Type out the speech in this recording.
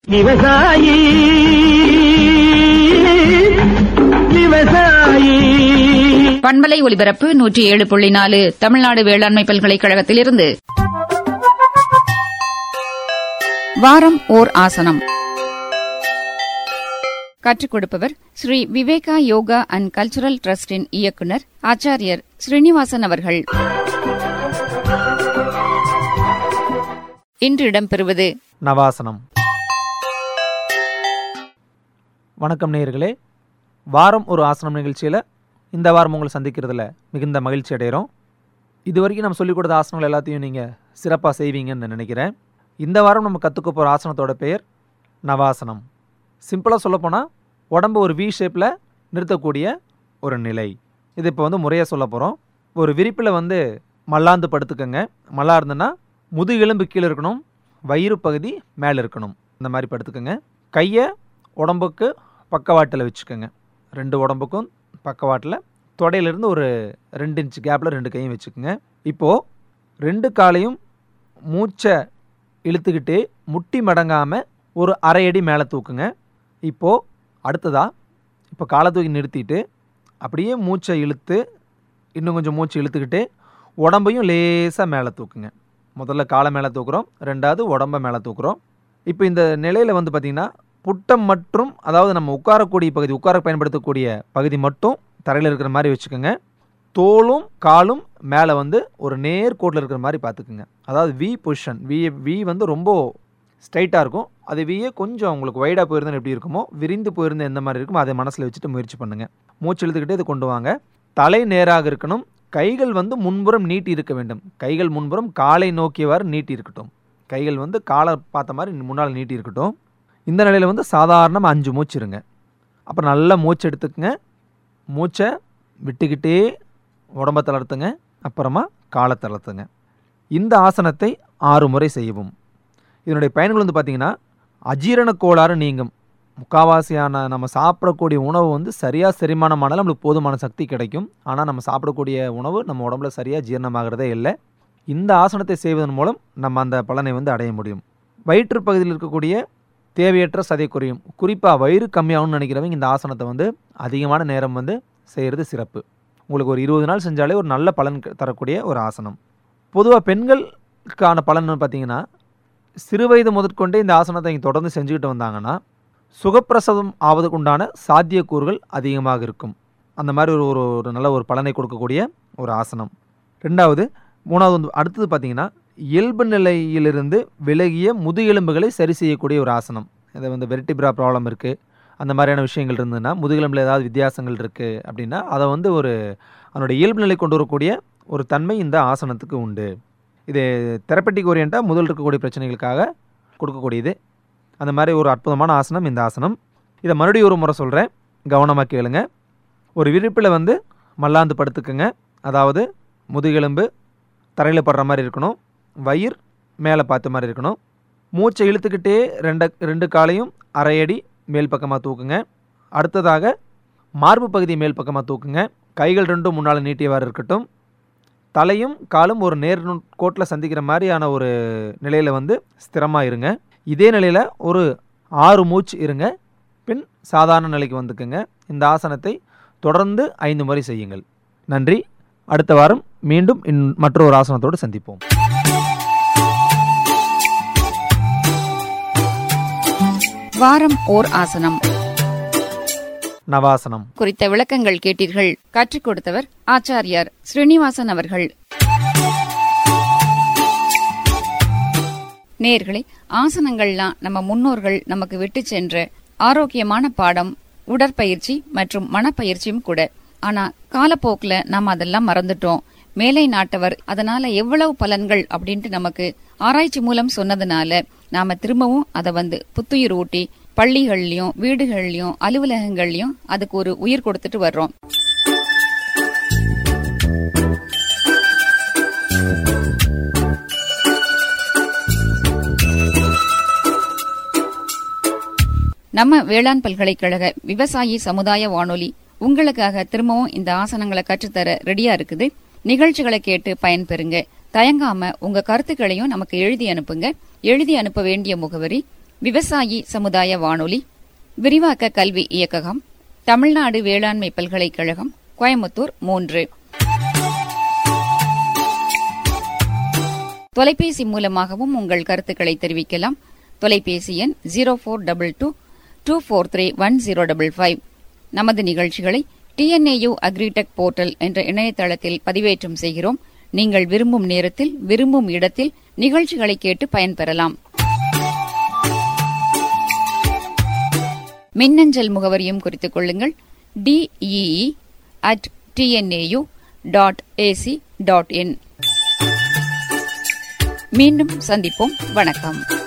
விவசாயி விவசாயி பண்பலை ஒலிபரப்பு நூற்றி ஏழு புள்ளி நாலு தமிழ்நாடு வேளாண்மை பல்கலைக்கழகத்திலிருந்து வாரம் ஓர் ஆசனம் கற்றுக் கொடுப்பவர் ஸ்ரீ விவேகா யோகா அண்ட் கல்ச்சுரல் டிரஸ்டின் இயக்குனர் ஆச்சாரியர் ஸ்ரீனிவாசன் அவர்கள் இன்று இடம்பெறுவது நவாசனம் வணக்கம் நேயர்களே வாரம் ஒரு ஆசனம் நிகழ்ச்சியில் இந்த வாரம் உங்களை சந்திக்கிறதுல மிகுந்த மகிழ்ச்சி அடைகிறோம் இது வரைக்கும் நம்ம சொல்லிக் கொடுத்த ஆசனங்கள் எல்லாத்தையும் நீங்கள் சிறப்பாக செய்வீங்கன்னு நான் நினைக்கிறேன் இந்த வாரம் நம்ம கற்றுக்க போகிற ஆசனத்தோட பெயர் நவாசனம் சிம்பிளாக சொல்லப்போனால் உடம்பு ஒரு வி ஷேப்பில் நிறுத்தக்கூடிய ஒரு நிலை இது இப்போ வந்து முறையாக சொல்ல போகிறோம் ஒரு விரிப்பில் வந்து மல்லாந்து படுத்துக்கங்க மல்லா இருந்துன்னா முதுகெலும்பு கீழே இருக்கணும் வயிறு பகுதி மேலே இருக்கணும் இந்த மாதிரி படுத்துக்கங்க கையை உடம்புக்கு பக்கவாட்டில் வச்சுக்கோங்க ரெண்டு உடம்புக்கும் பக்கவாட்டில் தொடையிலிருந்து ஒரு ரெண்டு இன்ச் கேப்பில் ரெண்டு கையும் வச்சுக்கோங்க இப்போது ரெண்டு காலையும் மூச்சை இழுத்துக்கிட்டு முட்டி மடங்காமல் ஒரு அரை அடி மேலே தூக்குங்க இப்போது அடுத்ததா இப்போ காலை தூக்கி நிறுத்திட்டு அப்படியே மூச்சை இழுத்து இன்னும் கொஞ்சம் மூச்சு இழுத்துக்கிட்டு உடம்பையும் லேசாக மேலே தூக்குங்க முதல்ல காலை மேலே தூக்குறோம் ரெண்டாவது உடம்பை மேலே தூக்குறோம் இப்போ இந்த நிலையில் வந்து பார்த்திங்கன்னா புட்டம் மற்றும் அதாவது நம்ம உட்காரக்கூடிய பகுதி உட்கார பயன்படுத்தக்கூடிய பகுதி மட்டும் தரையில் இருக்கிற மாதிரி வச்சுக்கோங்க தோலும் காலும் மேலே வந்து ஒரு நேர் கோட்டில் இருக்கிற மாதிரி பார்த்துக்குங்க அதாவது வி பொசிஷன் வி வி வந்து ரொம்ப ஸ்ட்ரைட்டாக இருக்கும் அது வியே கொஞ்சம் உங்களுக்கு வைடாக போயிருந்தா எப்படி இருக்குமோ விரிந்து போயிருந்தா எந்த மாதிரி இருக்குமோ அதை மனசில் வச்சுட்டு முயற்சி பண்ணுங்கள் மூச்சு இழுத்துக்கிட்டே இது கொண்டு வாங்க தலை நேராக இருக்கணும் கைகள் வந்து முன்புறம் நீட்டி இருக்க வேண்டும் கைகள் முன்புறம் காலை நோக்கியவாறு நீட்டி இருக்கட்டும் கைகள் வந்து காலை பார்த்த மாதிரி முன்னால் நீட்டி இருக்கட்டும் இந்த நிலையில் வந்து சாதாரணமாக அஞ்சு மூச்சு இருங்க அப்புறம் நல்லா மூச்சு எடுத்துக்கங்க மூச்சை விட்டுக்கிட்டே உடம்ப தளர்த்துங்க அப்புறமா காலை தளர்த்துங்க இந்த ஆசனத்தை ஆறு முறை செய்யவும் இதனுடைய பயன்கள் வந்து பார்த்திங்கன்னா அஜீரண கோளாறு நீங்கும் முக்காவாசியான நம்ம சாப்பிடக்கூடிய உணவு வந்து சரியாக செரிமானமானாலும் நம்மளுக்கு போதுமான சக்தி கிடைக்கும் ஆனால் நம்ம சாப்பிடக்கூடிய உணவு நம்ம உடம்புல சரியாக ஜீரணமாகிறதே இல்லை இந்த ஆசனத்தை செய்வதன் மூலம் நம்ம அந்த பலனை வந்து அடைய முடியும் வயிற்று பகுதியில் இருக்கக்கூடிய தேவையற்ற சதை குறையும் குறிப்பாக வயிறு கம்மியாகும்னு நினைக்கிறவங்க இந்த ஆசனத்தை வந்து அதிகமான நேரம் வந்து செய்கிறது சிறப்பு உங்களுக்கு ஒரு இருபது நாள் செஞ்சாலே ஒரு நல்ல பலன் க- தரக்கூடிய ஒரு ஆசனம் பொதுவாக பெண்களுக்கான பலன் பார்த்தீங்கன்னா சிறுவயது முதற்கொண்டே இந்த ஆசனத்தை இங்கே தொடர்ந்து செஞ்சுக்கிட்டு வந்தாங்கன்னா சுகப்பிரசவம் ஆவதுக்கு உண்டான சாத்தியக்கூறுகள் அதிகமாக இருக்கும் அந்த மாதிரி ஒரு ஒரு ஒரு நல்ல ஒரு பலனை கொடுக்கக்கூடிய ஒரு ஆசனம் ரெண்டாவது மூணாவது வந்து அடுத்தது பார்த்தீங்கன்னா இயல்பு நிலையிலிருந்து விலகிய முதுகெலும்புகளை சரி செய்யக்கூடிய ஒரு ஆசனம் இதை வந்து வெரிட்டிபிரா ப்ராப்ளம் இருக்குது அந்த மாதிரியான விஷயங்கள் இருந்ததுன்னா முதுகெலும்பில் ஏதாவது வித்தியாசங்கள் இருக்குது அப்படின்னா அதை வந்து ஒரு அதனுடைய இயல்பு நிலை கொண்டு வரக்கூடிய ஒரு தன்மை இந்த ஆசனத்துக்கு உண்டு இது தெரப்பட்டிக் ஓரியண்டாக முதல் இருக்கக்கூடிய பிரச்சனைகளுக்காக கொடுக்கக்கூடியது அந்த மாதிரி ஒரு அற்புதமான ஆசனம் இந்த ஆசனம் இதை மறுபடியும் ஒரு முறை சொல்கிறேன் கவனமாக கேளுங்க ஒரு விரிப்பில் வந்து மல்லாந்து படுத்துக்குங்க அதாவது முதுகெலும்பு தரையில் படுற மாதிரி இருக்கணும் வயிறு மேலே பார்த்த மாதிரி இருக்கணும் மூச்சை இழுத்துக்கிட்டே ரெண்டு ரெண்டு காலையும் அரை அடி மேல் பக்கமாக தூக்குங்க அடுத்ததாக மார்பு பகுதி மேல் பக்கமாக தூக்குங்க கைகள் ரெண்டும் முன்னால் நீட்டியவாறு இருக்கட்டும் தலையும் காலும் ஒரு நேர் கோட்டில் சந்திக்கிற மாதிரியான ஒரு நிலையில் வந்து ஸ்திரமாக இருங்க இதே நிலையில் ஒரு ஆறு மூச்சு இருங்க பின் சாதாரண நிலைக்கு வந்துக்குங்க இந்த ஆசனத்தை தொடர்ந்து ஐந்து முறை செய்யுங்கள் நன்றி அடுத்த வாரம் மீண்டும் இன் மற்றொரு ஆசனத்தோடு சந்திப்போம் வாரம் ஓர் ஆசனம் நவாசனம் குறித்த விளக்கங்கள் கேட்டீர்கள் கற்றுக் கொடுத்தவர் ஆச்சாரியார் ஸ்ரீனிவாசன் அவர்கள் நேர்களே ஆசனங்கள்லாம் நம்ம முன்னோர்கள் நமக்கு விட்டு சென்ற ஆரோக்கியமான பாடம் உடற்பயிற்சி மற்றும் மனப்பயிற்சியும் கூட ஆனா காலப்போக்குல நாம அதெல்லாம் மறந்துட்டோம் மேலை நாட்டவர் அதனால எவ்வளவு பலன்கள் அப்படின்ட்டு நமக்கு ஆராய்ச்சி மூலம் சொன்னதுனால நாம திரும்பவும் அதை வந்து புத்துயிர் ஊட்டி பள்ளிகள்லயும் வீடுகள்லயும் அலுவலகங்கள்லயும் அதுக்கு ஒரு உயிர் கொடுத்துட்டு வர்றோம் நம்ம வேளாண் பல்கலைக்கழக விவசாயி சமுதாய வானொலி உங்களுக்காக திரும்பவும் இந்த ஆசனங்களை கற்றுத்தர ரெடியா இருக்குது நிகழ்ச்சிகளை கேட்டு பயன்பெறுங்க தயங்காம உங்க கருத்துக்களையும் நமக்கு எழுதி அனுப்புங்க எழுதி அனுப்ப வேண்டிய முகவரி விவசாயி சமுதாய வானொலி விரிவாக்க கல்வி இயக்ககம் தமிழ்நாடு வேளாண்மை பல்கலைக்கழகம் கோயமுத்தூர் மூன்று தொலைபேசி மூலமாகவும் உங்கள் கருத்துக்களை தெரிவிக்கலாம் தொலைபேசி எண் zero four double two two four three one zero double five நமது நிகழ்ச்சிகளை டிஎன்ஏயு அக்ரிடெக் போர்ட்டல் என்ற இணையதளத்தில் பதிவேற்றம் செய்கிறோம் நீங்கள் விரும்பும் நேரத்தில் விரும்பும் இடத்தில் நிகழ்ச்சிகளை கேட்டு பயன்பெறலாம் மின்னஞ்சல் முகவரியும் குறித்துக் கொள்ளுங்கள் TEE at TNAU dot AC dot in மீண்டும் சந்திப்போம் வணக்கம்